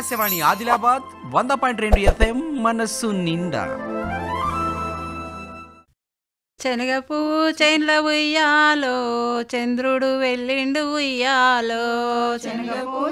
ఆకాశవాణి ఆదిలాబాద్ వంద పాయింట్ రెండు ఎఫ్ఎం మనస్సు నిండా శనగ పువ్వు చైన్ల ఉయ్యాలో చంద్రుడు వెళ్ళిండు ఉయ్యాలో శనగ పువ్వు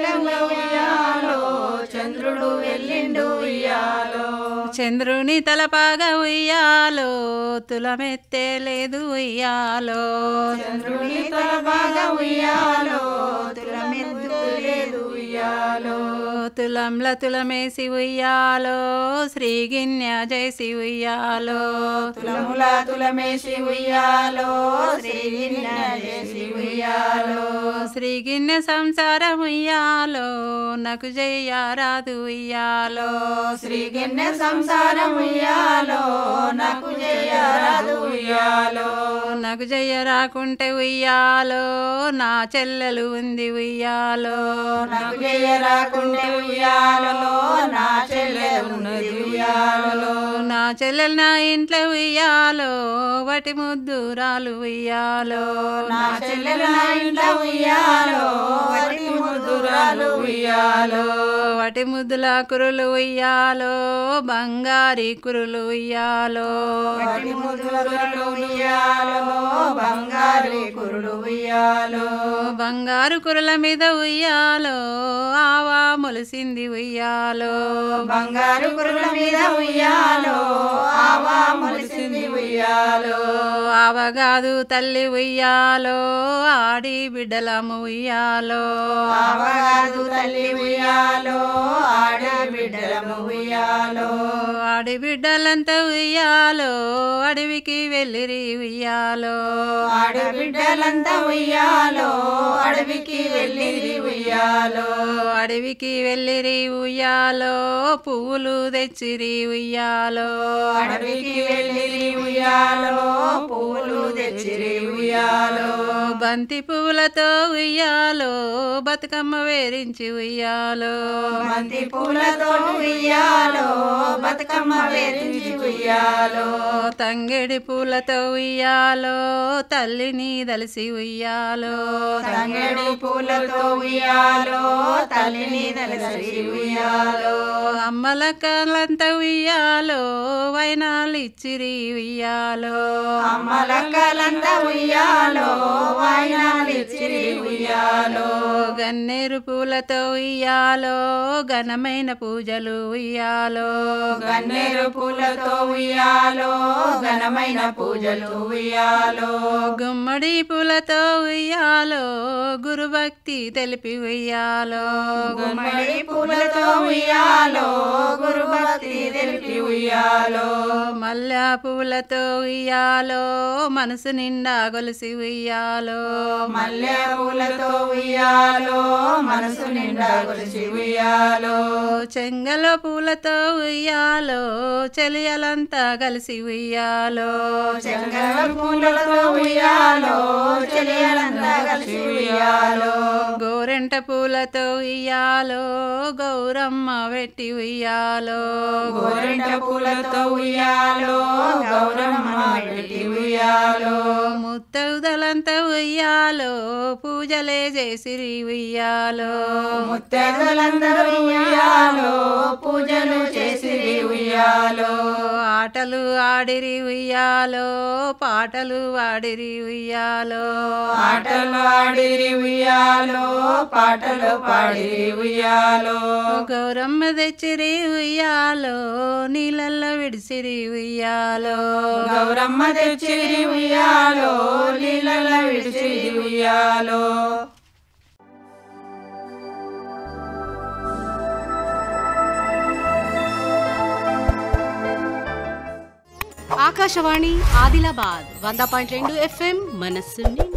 చంద్రుడు వెళ్ళిండు ఉయ్యాలో చంద్రుని తలపాగా ఉయ్యాలో తులమెత్తే లేదు ఉయ్యాలో చంద్రుని తలపాగా ఉయ్యాలో తులమెత్తు లేదు ఉయ్యాలో తులంల తులమేసి ఉయ్యాలో శ్రీగిన్య జయసి ఉయ్యాలో తులముల తులమేసి ఉయ్యాలో శ్రీగిన్య జయసి ఉయ్యాలో శ్రీగిన్య సంసారం ఉయ్యాలో నాకు జయ్యారాదు ఉయ్యాలో శ్రీగిన్య సంసారం ఉయ్యాలో నాకు జయ్యారాదు ఉయ్యాలో నాకు జయ్య రాకుంటే ఉయ్యాలో నా చెల్లెలు ఉంది ఉయ్యాలో నాకు జయ్య రాకుంటే ఉయ్యాలో నా చెల్లెలు ఉన్నది ఉయ్యాలో నా చెల్లెలు నా ఇంట్లో ఉయ్యాలో వటి ముద్దురాలు ఉయ్యాలో నా చెల్లెలు నా ఇంట్లో ఉయ్యాలో వటి ముద్దురాలు ఉయ్యాలో వటి ముద్దుల కురులు ఉయ్యాలో బంగారి కురులు ఉయ్యాలో వటి ముద్దుల కురులు ఉయ్యాలో బంగారు కురులు ఉయ్యాలో బంగారు కురుల మీద ఉయ్యాలో ఆవా మొలిసింది ఉయ్యాలో బంగారు కురుల మీద ఉయ్యాలో ఆవా మొలిసింది ఉయ్యాలో ఆవగాదు తల్లి ఉయ్యాలో ఆడి బిడ్డలము ఉయ్యాలో ఆవగాదు తల్లి ఉయ్యాలో ఆడి బిడ్డలము ఉయ్యాలో ఆడి బిడ్డలంతా ఉయ్యాలో అడవికి వెళ్ళిరి ఉయ్యాలో ఆడబిడ్డలంతా ఉయ్యాలో అడవికి వెళ్ళిరి ఉయ్యాలో అడవికి వెళ్ళిరి ఉయ్యాలో పువ్వులు తెచ్చిరి ఉయ్యాలో అడవికి వెళ్ళిరి ఉయ్యాలో పువ్వులు తెచ్చిరి ఉయ్యాలో బంతి పువ్వులతో ఉయ్యాలో బతుకమ్మ వేరించి ఉయ్యాలో బంతి పూలతో ఉయ్యాలో బతుకమ్మ వేరించి ఉయ్యాలో తంగెడి పూలతో ఉయ్యాలో తల్లిని దలిసి ఉయ్యాలో తంగెడి పూలతో ఉయ్యాలో తల్లిని దలిసి ఉయ్యాలో అమ్మల కలంతా ఉయ్యాలో వైనాలు ఇచ్చిరి ఉయ్యాలో అమ్మల కలంతా ఉయ్యాలో వైనాలు ఇచ్చిరి ఉయ్యాలో గన్నేరు పూలతో ఉయ్యాలో ఘనమైన పూజలు ఉయ్యాలో గన్నేరు పూలతో ఉయ్యాలో ఘనమైన పూజలు ఉయ్యాలో గుమ్మడి పూలతో ఉయ్యాలో గురుభక్తి తెలిపి ఉయ్యాలో గుమ్మడి పూలతో ఉయ్యాలో గురుభక్తి తెలిపి ఉయ్యాలో మల్లె పూలతో ఉయ్యాలో మనసు నిండా గొలిసి ఉయ్యాలో మల్లె పూలతో ఉయ్యాలో మనసు నిండా గొలిసి ఉయ్యాలో చెంగల పూలతో ఉయ్యాలో చెలియలంతా కలిసి ఉయ్యాలో చెంగల పూలతో ఉయ్యాలో చెలియలంతా కలిసి ఉయ్యాలో గోరెంట పూలతో ఉయ్యాలో గౌరమ్మ వెట్టి ఉయ్యాలో గోరెంట పూలతో ఉయ్యాలో గౌరమ్మ వెట్టి ఉయ్యాలో ముత్తౌదలంతా ఉయ్యాలో పూజలే చేసిరి ఉయ్యాలో ముత్తైదులందరూ ఉయ్యాలో పూజలు చేసిరి ఉయ్యాలో ఆటలు ఆడిరి ఉయ్యాలో పాటలు ఆడిరి ఉయ్యాలో ఆటలు ఆడిరి ఉయ్యాలో పాటలు పాడిరి ఉయ్యాలో గౌరమ్మ తెచ్చిరి ఉయ్యాలో నీళ్ళల్లో విడిసిరి ఉయ్యాలో గౌరమ్మ తెచ్చిరి ఉయ్యాలో నీళ్ళల్లో విడిసిరి ఉయ్యాలో ఆకాశవాణి ఆదిలాబాద్ వంద పాయింట్ రెండు ఎఫ్ఎం మనస్సు నిండా